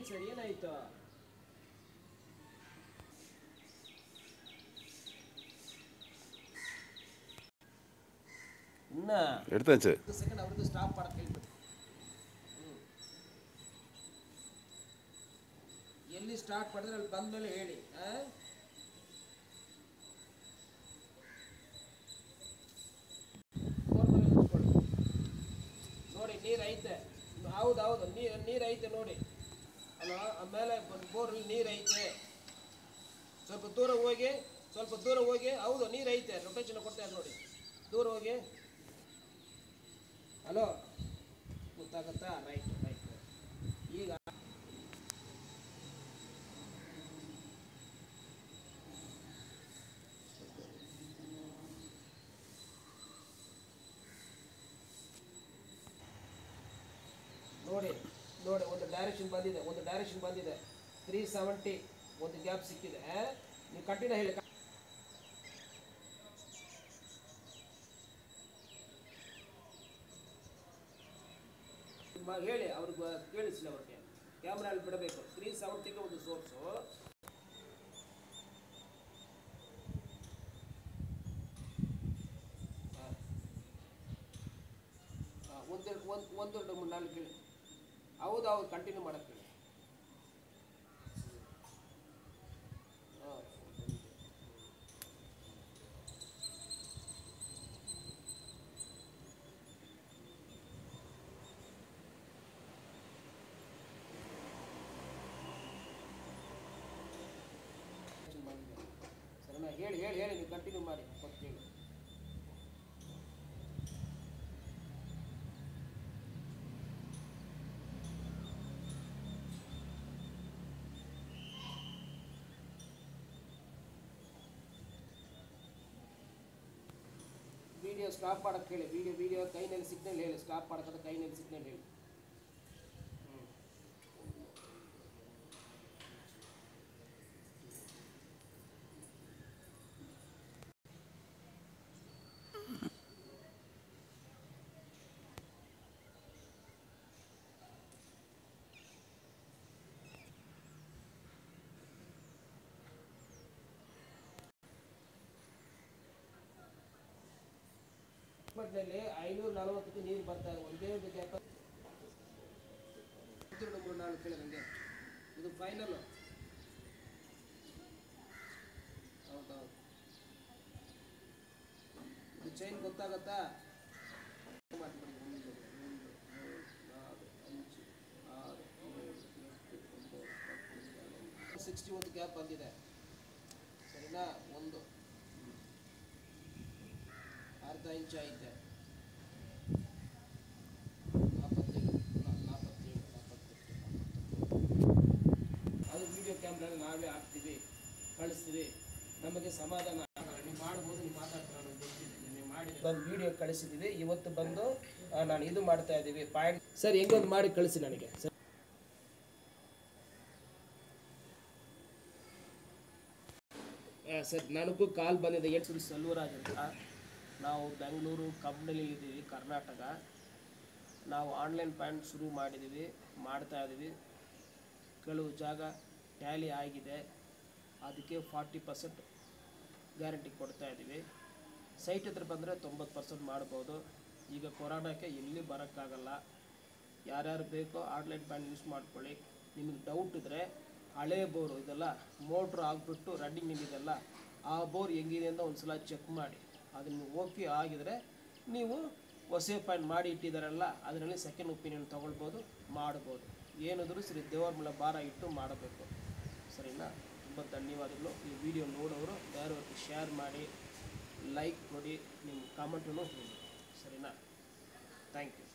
Sir ಏನಾಯ್ತು ಇನ್ನ എടുത്തച്ച് second ಅವ್ರದ್ದು ಸ್ಟಾಪ್ ಮಾಡಕ್ಕೆ ಹೇಳ್ಬಿಟ್ಟು ಎಲ್ಲಿ ಸ್ಟಾರ್ಟ್ ಮಾಡಿದ್ರೆ ಅಲ್ಲಿ ಬಂದ್ಮೇಲೆ ಹೇಳಿ ಆ? phone ಮೇಲೆ ಹಚ್ಕೊಳ್ಳಿ. ನೋಡಿ ನೀರ್ ಐತೆ ಹೌದು ಹೌದು ನೀರ್ ನೀರ್ ಐತೆ ನೋಡಿ ಅಲ್ವಾ ಆಮೇಲೆ ಬೋರಲ್ಲಿ ನೀರ್ ಐತೆ ಸ್ವಲ್ಪ ದೂರ ಹೋಗಿ ಸ್ವಲ್ಪ ದೂರ ಹೋಗಿ ಹೌದು ನೀರ್ ಐತೆ ರೊಟೇಷನ್ ಕೊಡ್ತಾ ಇದೆ ನೋಡಿ ದೂರ ಹೋಗಿ ಹಲೋ ಗೊತ್ತಾಗತ್ತಾ ರೈಟ್ ರೈಟ್ ಈಗ ನೋಡಿ ನೋಡಿ ಒಂದು ಡೈರೆಕ್ಷನ್ ಬಂದಿದೆ ಒಂದು ಡೈರೆಕ್ಷನ್ ಬಂದಿದೆ ತ್ರೀ ಸೆವೆಂಟಿ ಒಂದು ಗ್ಯಾಪ್ ಸಿಕ್ಕಿದೆ ನೀವು ಕಂಟಿನ್ಯೂ ಹೇಳಿ ಮ- ಹೇಳಿ ಅವ್ರಿಗೆ ಕೇಳಿಸ್ಲಿ ಅವ್ರಿಗೆ ಕ್ಯಾಮ್ರಲ್ಲಿ ಬಿಡಬೇಕು ತ್ರೀ ಸೆವೆಂಟಿಗೆ ಒಂದು ಸೋರ್ಸು ಒಂದೆರಡು ಒಂದು ಒಂದೆರಡು ಮೂರು ನಾಲ್ಕು ಹೇಳಿ ಹೌದು ಹೌದು ಕಂಟಿನ್ಯೂ ಮಾಡಕ್ಕೆ ಹೇಳಿ ಹಾಂ ಸರಿನಾ ಹೇಳಿ ಹೇಳಿ ಹೇಳಿ ನೀವು ಕಂಟಿನ್ಯೂ ಮಾಡಿ ಫಸ್ಟ್ ಹೇಳಿ ವಿಡಿಯೋ ಸ್ಟಾಪ್ ಮಾಡಕ್ಕೆ ಹೇಳಿ ವಿಡಿಯೋ ವಿಡಿಯೋ ಕೈನಲ್ಲಿ ಸಿಗ್ನಲ್ ಹೇಳಿ ಸ್ಟಾಪ್ ಮಾಡಕ್ಕೆ ಕೈನಲ್ಲಿ ಸಿಗ್ನಲ್ ಹೇಳಿ ಮಟ್ಟದಲ್ಲಿ ಐನೂರ ನಲವತ್ತಕ್ಕೆ ನೀರು ಬರ್ತಾ ಇದೆ ಒಂದೇ ಒಂದು ಗ್ಯಾಪ್ ಹತ್ತೆರಡು ಮೂರು ನಾಲ್ಕು ಕೇಳಿ ನನಗೆ ಇದು ಫೈನಲ್ ಹೌದೌದು ಇದು ಚೈನ್ ಗೊತ್ತಾಗತ್ತಾ ಮಾಡ್ಬಿಡಿ. ಒಂದು, ಮೂರು, ನಾಲ್ಕು, ಅഞ്ചು, ಆರು, ಏಳು, ಎಂಟು, ಒಂಬತ್ತು, ಹತ್ತು, ಹನ್ನೊಂದು. ಸಿಕ್ಸ್ಟಿ ಒಂದು ಗ್ಯಾಪ್ ಬಂದಿದೆ ಸರಿನಾ ಒಂದು ಅರ್ಧ ಇಂಚ್ ಐತೆ ನಾಲ್ಪತ್ತೇಳು ನಾ- ನಾಲ್ಪತ್ತೇಳು ನಾಲ್ಪತ್ತೆಂಟು ಅದು ವಿಡಿಯೋ ಕ್ಯಾಮ್ರಲ್ಲಿ ನಾವೇ ಹಾಕ್ತೀವಿ ಕಳಿಸ್ತೀವಿ ನಮಗೆ ಸಮಾಧಾನ ಆಗಲ್ಲ ನೀವು ಮಾಡ್ಬೋದು ನೀವು ಮಾತಾಡ್ತಾರೆ ನನಗೆ ಗೊತ್ತಿದೆ ನೀವು ಮಾಡಿದ್ರೆ ಒಂದು ವಿಡಿಯೋ ಕಳಿಸಿದ್ದೀವಿ ಇವತ್ತು ಬಂದು ಆ, ನಾನು ಇದು ಮಾಡ್ತಾ ಇದ್ದೀವಿ ಪಾಯಿಂಟ್ ಸರ್ ಹೆಂಗೊಂದು ಮಾಡಿ ಕಳಿಸಿ ನನಗೆ ಸರ್ ಆ, ಸರ್ ನನಗೂ ಕಾಲ್ ಬಂದಿದೆ ಎಷ್ಟು ಸಲ್ವರಾಜ್ ಅಂತ ನಾವು ಬೆಂಗಳೂರು ಕಂಪ್ನಿಲಿ ಇದ್ದೀವಿ ಕರ್ನಾಟಕ ನಾವು ಆನ್ಲೈನ್ ಪ್ಯಾಂಟ್ ಶುರು ಮಾಡಿದ್ದೀವಿ ಮಾಡ್ತಾ ಇದ್ದೀವಿ ಕೆಲವು ಜಾಗ ಟ್ಯಾಲಿ ಆಗಿದೆ ಅದಕ್ಕೆ ಫಾರ್ಟಿ ಪರ್ಸೆಂಟ್ ಗ್ಯಾರಂಟಿ ಕೊಡ್ತಾ ಇದ್ದೀವಿ ಸೈಟ್ ಹತ್ರ ಬಂದರೆ ತೊಂಬತ್ತು ಪರ್ಸೆಂಟ್ ಮಾಡ್ಬೋದು ಈಗ ಕೊರೋನಾಕ್ಕೆ ಎಲ್ಲಿ ಬರೋಕ್ಕಾಗಲ್ಲ ಯಾರ್ಯಾರು ಬೇಕೋ ಆನ್ಲೈನ್ ಪ್ಯಾನ್ ಯೂಸ್ ಮಾಡ್ಕೊಳ್ಳಿ ನಿಮಗೆ ಡೌಟ್ ಇದ್ದರೆ ಹಳೆ ಬೋರು ಇದೆಲ್ಲ ಮೋಟ್ರ್ ಆಗಿಬಿಟ್ಟು ರನ್ನಿಂಗ್ ನಿಲ್ಲಿದೆಲ್ಲ ಆ ಬೋರ್ ಹೆಂಗಿದೆ ಅಂತ ಒಂದು ಸಲ ಚೆಕ್ ಮಾಡಿ ಅದನ್ನು ಓಕೆ ಆಗಿದರೆ ನೀವು ಹೊಸ ಪಾಯಿಂಟ್ ಮಾಡಿ ಇಟ್ಟಿದ್ದಾರಲ್ಲ ಅದರಲ್ಲಿ ಸೆಕೆಂಡ್ ಒಪಿನಿಯನ್ ತೊಗೊಳ್ಬೋದು ಮಾಡ್ಬೋದು ಏನಿದ್ರು ಸರಿ ದೇವರ ಮೇಲೆ ಭಾರ ಇಟ್ಟು ಮಾಡಬೇಕು ಸರಿನಾ ತುಂಬ ಧನ್ಯವಾದಗಳು ಈ ವಿಡಿಯೋ ನೋಡೋರು ಬೇರೆಯವ್ರಿಗೆ ಶೇರ್ ಮಾಡಿ ಲೈಕ್ ಕೊಡಿ ನಿಮ್ಮ ಕಾಮೆಂಟನ್ನು ಹೇಳಿ ಸರಿನಾ ಥ್ಯಾಂಕ್ ಯು